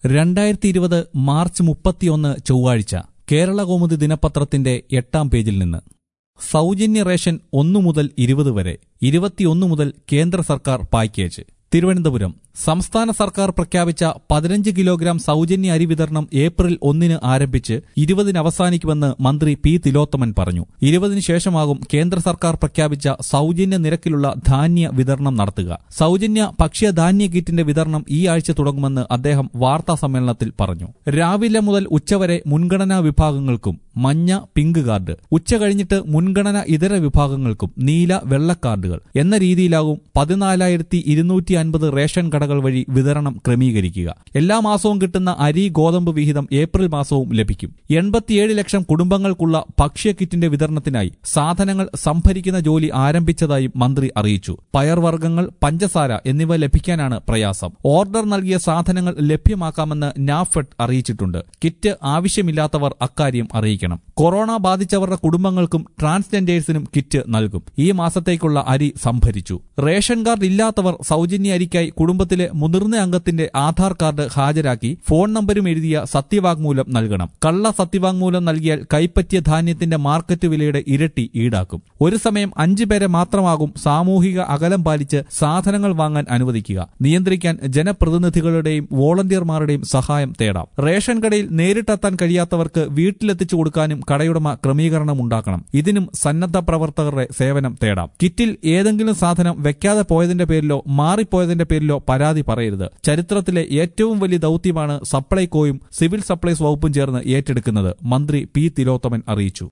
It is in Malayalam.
രണ്ടായിരത്തി ഇരുപത് മാർച്ച് മുപ്പത്തിയൊന്ന് ചൊവ്വാഴ്ച കേരള കൗമുദി ദിനപത്രത്തിന്റെ എട്ടാം പേജിൽ നിന്ന് സൗജന്യ റേഷൻ ഒന്നു മുതൽ ഇരുപത് വരെ ഇരുപത്തിയൊന്ന് മുതൽ കേന്ദ്ര സർക്കാർ പാക്കേജ് തിരുവനന്തപുരം സംസ്ഥാന സർക്കാർ പ്രഖ്യാപിച്ച പതിനഞ്ച് കിലോഗ്രാം സൗജന്യ അരി വിതരണം ഏപ്രിൽ ഒന്നിന് ആരംഭിച്ച് ഇരുപതിന് അവസാനിക്കുമെന്ന് മന്ത്രി പി തിലോത്തമൻ പറഞ്ഞു ഇരുപതിന് ശേഷമാകും കേന്ദ്ര സർക്കാർ പ്രഖ്യാപിച്ച സൗജന്യ നിരക്കിലുള്ള ധാന്യ വിതരണം നടത്തുക സൗജന്യ ഭക്ഷ്യധാന്യ കിറ്റിന്റെ വിതരണം ഈ ആഴ്ച തുടങ്ങുമെന്ന് അദ്ദേഹം വാർത്താ സമ്മേളനത്തിൽ പറഞ്ഞു രാവിലെ മുതൽ ഉച്ചവരെ മുൻഗണനാ വിഭാഗങ്ങൾക്കും മഞ്ഞ പിങ്ക് കാർഡ് ഉച്ച കഴിഞ്ഞിട്ട് മുൻഗണന ഇതര വിഭാഗങ്ങൾക്കും നീല വെള്ള കാർഡുകൾ എന്ന രീതിയിലാകും പതിനാലായിരത്തി ഇരുന്നൂറ്റി അൻപത് റേഷൻ കടകൾ വഴി വിതരണം ക്രമീകരിക്കുക എല്ലാ മാസവും കിട്ടുന്ന അരി ഗോതമ്പ് വിഹിതം ഏപ്രിൽ മാസവും ലഭിക്കും എൺപത്തിയേഴ് ലക്ഷം കുടുംബങ്ങൾക്കുള്ള ഭക്ഷ്യ കിറ്റിന്റെ വിതരണത്തിനായി സാധനങ്ങൾ സംഭരിക്കുന്ന ജോലി ആരംഭിച്ചതായും മന്ത്രി അറിയിച്ചു പയർവർഗ്ഗങ്ങൾ പഞ്ചസാര എന്നിവ ലഭിക്കാനാണ് പ്രയാസം ഓർഡർ നൽകിയ സാധനങ്ങൾ ലഭ്യമാക്കാമെന്ന് നാഫെഡ് അറിയിച്ചിട്ടുണ്ട് കിറ്റ് ആവശ്യമില്ലാത്തവർ അക്കാര്യം അറിയിക്കണം കൊറോണ ബാധിച്ചവരുടെ കുടുംബങ്ങൾക്കും ട്രാൻസ്ജെൻഡേഴ്സിനും കിറ്റ് നൽകും ഈ മാസത്തേക്കുള്ള അരി സംഭരിച്ചു റേഷൻ കാർഡ് ഇല്ലാത്തവർ സൗജന്യ അരിക്കായി കുടുംബത്തിലെ മുതിർന്ന അംഗത്തിന്റെ ആധാർ കാർഡ് ഹാജരാക്കി ഫോൺ നമ്പരും എഴുതിയ സത്യവാങ്മൂലം നൽകണം കള്ള സത്യവാങ്മൂലം നൽകിയാൽ കൈപ്പറ്റിയ ധാന്യത്തിന്റെ മാർക്കറ്റ് വിലയുടെ ഇരട്ടി ഈടാക്കും ഒരു സമയം അഞ്ചു പേരെ മാത്രമാകും സാമൂഹിക അകലം പാലിച്ച് സാധനങ്ങൾ വാങ്ങാൻ അനുവദിക്കുക നിയന്ത്രിക്കാൻ ജനപ്രതിനിധികളുടെയും വോളണ്ടിയർമാരുടെയും സഹായം തേടാം റേഷൻ കടയിൽ നേരിട്ടെത്താൻ കഴിയാത്തവർക്ക് വീട്ടിലെത്തിച്ചു കൊടുക്കാനും കടയുടമ ക്രമീകരണം ഉണ്ടാക്കണം ഇതിനും സന്നദ്ധ പ്രവർത്തകരുടെ സേവനം തേടാം കിറ്റിൽ ഏതെങ്കിലും സാധനം വെക്കാതെ പോയതിന്റെ പേരിലോ മാറിപ്പോയതിന്റെ പേരിലോ പരാതി പറയരുത് ചരിത്രത്തിലെ ഏറ്റവും വലിയ ദൌത്യമാണ് സപ്ലൈകോയും സിവിൽ സപ്ലൈസ് വകുപ്പും ചേർന്ന് ഏറ്റെടുക്കുന്നത് മന്ത്രി പി തിലോത്തമൻ അറിയിച്ചു